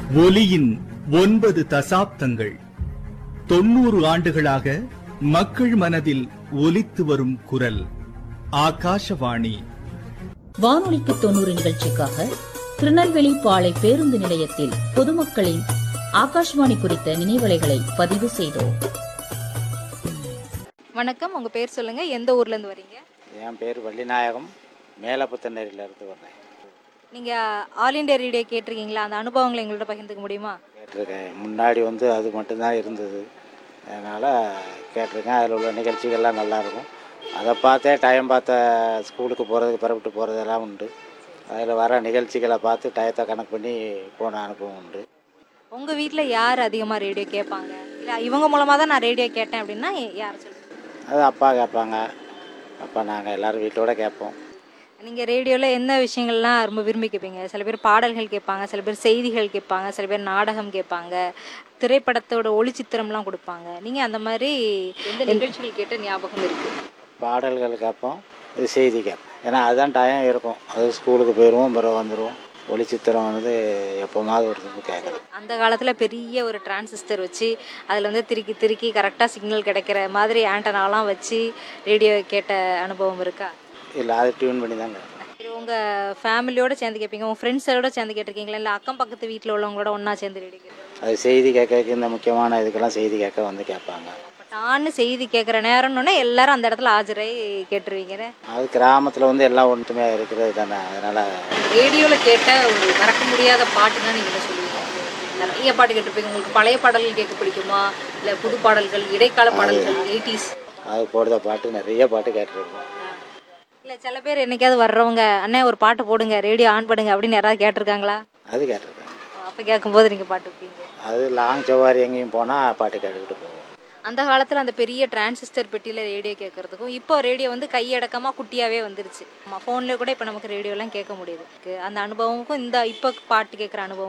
ஒலியின் ஒன்பது தசாப்தங்கள் தொண்ணூறு ஆண்டுகளாக மக்கள் மனதில் ஒலித்து வரும் குரல் ஆகாஷவாணி வானொலிக்கு தொண்ணூறு நிகழ்ச்சிக்காக திருநெல்வேலி பாளை பேருந்து நிலையத்தில் பொதுமக்களின் ஆகாஷ்வாணி குறித்த நினைவலைகளை பதிவு செய்தோம் வணக்கம் உங்க பேர் சொல்லுங்க எந்த ஊர்ல இருந்து வரீங்க என் பேர் வள்ளிநாயகம் மேலப்புத்தநேரியில் இருந்து வர்றேன் நீங்க ஆல் இண்டியா ரேடியோ கேட்டிருக்கீங்களா அந்த அனுபவங்களை எங்கள்கிட்ட பகிர்ந்துக்க முடியுமா கேட்டிருக்கேன் முன்னாடி வந்து அது மட்டும்தான் இருந்தது அதனால் கேட்டிருக்கேன் அதில் உள்ள நிகழ்ச்சிகள்லாம் நல்லாயிருக்கும் அதை பார்த்தே டைம் பார்த்த ஸ்கூலுக்கு போகிறதுக்கு புறப்பட்டு போகிறதெல்லாம் உண்டு அதில் வர நிகழ்ச்சிகளை பார்த்து டயத்தை கணக்கு பண்ணி போன அனுபவம் உண்டு உங்க வீட்ல யார் அதிகமா ரேடியோ கேட்பாங்க இல்ல இவங்க மூலமா தான் நான் ரேடியோ கேட்டேன் அப்படின்னா யார் சொல்லுங்க அது அப்பா கேட்பாங்க அப்பா நாங்கள் எல்லோரும் வீட்டோட கேட்போம் நீங்க ரேடியோல என்ன விஷயங்கள்லாம் ரொம்ப விரும்பி கேட்பீங்க சில பேர் பாடல்கள் கேட்பாங்க சில பேர் செய்திகள் கேட்பாங்க சில பேர் நாடகம் கேட்பாங்க திரைப்படத்தோட ஒளிச்சித்திரம்லாம் கொடுப்பாங்க நீங்க அந்த மாதிரி எந்த நிகழ்ச்சிகள் கேட்ட ஞாபகம் இருக்கு பாடல்கள் கேட்போம் இது செய்தி கேட்போம் ஏன்னா அதுதான் டைம் இருக்கும் அது ஸ்கூலுக்கு போயிடுவோம் பிறகு வந்துடுவோம் ஒளிச்சித்திரம் வந்து எப்போமாவது ஒரு இது கேட்குறது அந்த காலத்தில் பெரிய ஒரு டிரான்சிஸ்டர் வச்சு அதில் வந்து திருக்கி திருக்கி கரெக்டாக சிக்னல் கிடைக்கிற மாதிரி ஆண்டனாலாம் வச்சு ரேடியோ கேட்ட அனுபவம் இருக்கா இல்லை அதை டியூன் பண்ணி தாங்க சரி உங்கள் ஃபேமிலியோட சேர்ந்து கேட்பீங்க உங்கள் ஃப்ரெண்ட்ஸோட சேர்ந்து கேட்டிருக்கீங்களா இல்லை அக்கம் பக்கத்து வீட்டில் உள்ளவங்களோட ஒன்றா சேர்ந்து ரேடியோ கேட்பீங்க அது செய்தி கேட்க இந்த முக்கியமான இதுக்கெல்லாம் செய்தி கேட்க வந்து கேட்பாங்க நான் செய்தி கேட்குற நேரம்னு எல்லாரும் அந்த இடத்துல ஆஜராகி கேட்டுருவீங்க அது கிராமத்தில் வந்து எல்லாம் ஒன்றுமே இருக்கிறது தானே அதனால் ரேடியோவில் கேட்ட ஒரு மறக்க முடியாத பாட்டுன்னா நீங்கள் என்ன சொல்லுவீங்க நிறைய பாட்டு கேட்டிருப்பீங்க உங்களுக்கு பழைய பாடல்கள் கேட்க பிடிக்குமா இல்லை புது பாடல்கள் இடைக்கால பாடல்கள் எயிட்டிஸ் அது போடுற பாட்டு நிறைய பாட்டு கேட்டிருக்கோம் இல்லை சில பேர் என்னைக்காவது வர்றவங்க அண்ணே ஒரு பாட்டு போடுங்க ரேடியோ ஆன் பண்ணுங்க அப்படின்னு யாராவது கேட்டிருக்காங்களா அது கேட்டிருக்கேன் அப்போ கேட்கும்போது நீங்கள் பாட்டு வைப்பீங்க அது லாங் சவாரி எங்கேயும் போனால் பாட்டு கேட்டுக்கிட்டு போவோம் அந்த காலத்தில் அந்த பெரிய டிரான்சிஸ்டர் பெட்டியில் ரேடியோ கேட்கறதுக்கும் இப்போ ரேடியோ வந்து கையடக்கமாக குட்டியாகவே வந்துருச்சு நம்ம ஃபோனில் கூட இப்போ நமக்கு ரேடியோலாம் கேட்க முடியுது அந்த அனுபவமுக்கும் இந்த இப்போ பாட்டு கேட்குற அனுபவம்